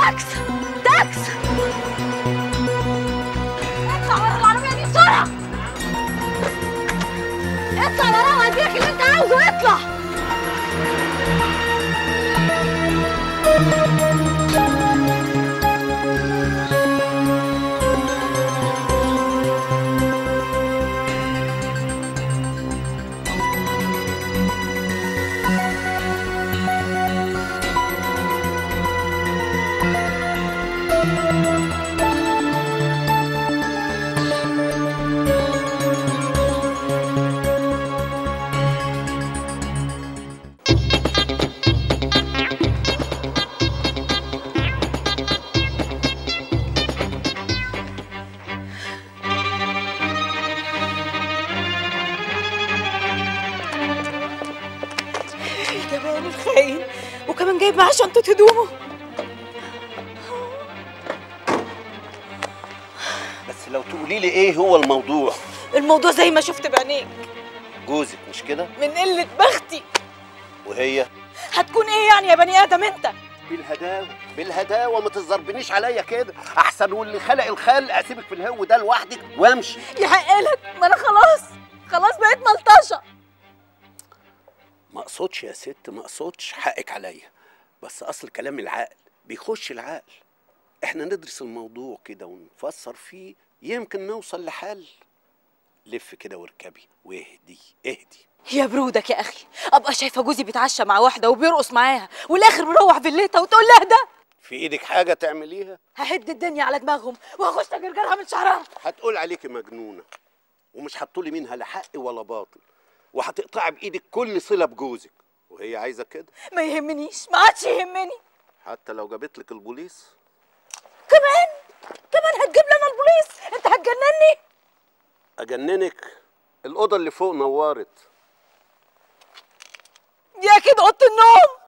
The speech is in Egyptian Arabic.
تاكس تاكس اطلع ورا العربيه دي بسرعه اطلع وراها وهديلك اللي انت عاوزه اطلع الجبان الخاين وكمان جايب معاه شنطة هدومه بس لو تقولي لي ايه هو الموضوع الموضوع زي ما شفت بعينيك جوزك مش كده من قلة بختي وهي هتكون ايه يعني يا بني ادم انت بالهداوه بالهداوه ما تزربنيش عليا كده احسن واللي خلق الخلق اسيبك في الهو ده لوحدك وامشي يحق لك ما انا خلاص خلاص بقيت ملطشه ما اقصدش يا ست ما اقصدش حقك عليا بس اصل كلام العقل بيخش العقل احنا ندرس الموضوع كده ونفسر فيه يمكن نوصل لحل لف كده واركبي واهدي اهدي يا برودك يا اخي ابقى شايفه جوزي بيتعشى مع واحده وبيرقص معاها والاخر مروح فيلتها وتقول لها ده في ايدك حاجه تعمليها ههد الدنيا على دماغهم وهخش اجرجرها من شعرها هتقول عليكي مجنونه ومش هتطولي منها لا حق ولا باطل وهتقطعي بايدك كل صله بجوزك وهي عايزه كده ما يهمنيش ما عادش يهمني حتى لو جابت لك البوليس كمان كمان هتجيب لنا البوليس انت هتجنني اجننك الاوضه اللي فوق نورت دي اكيد اوضه النوم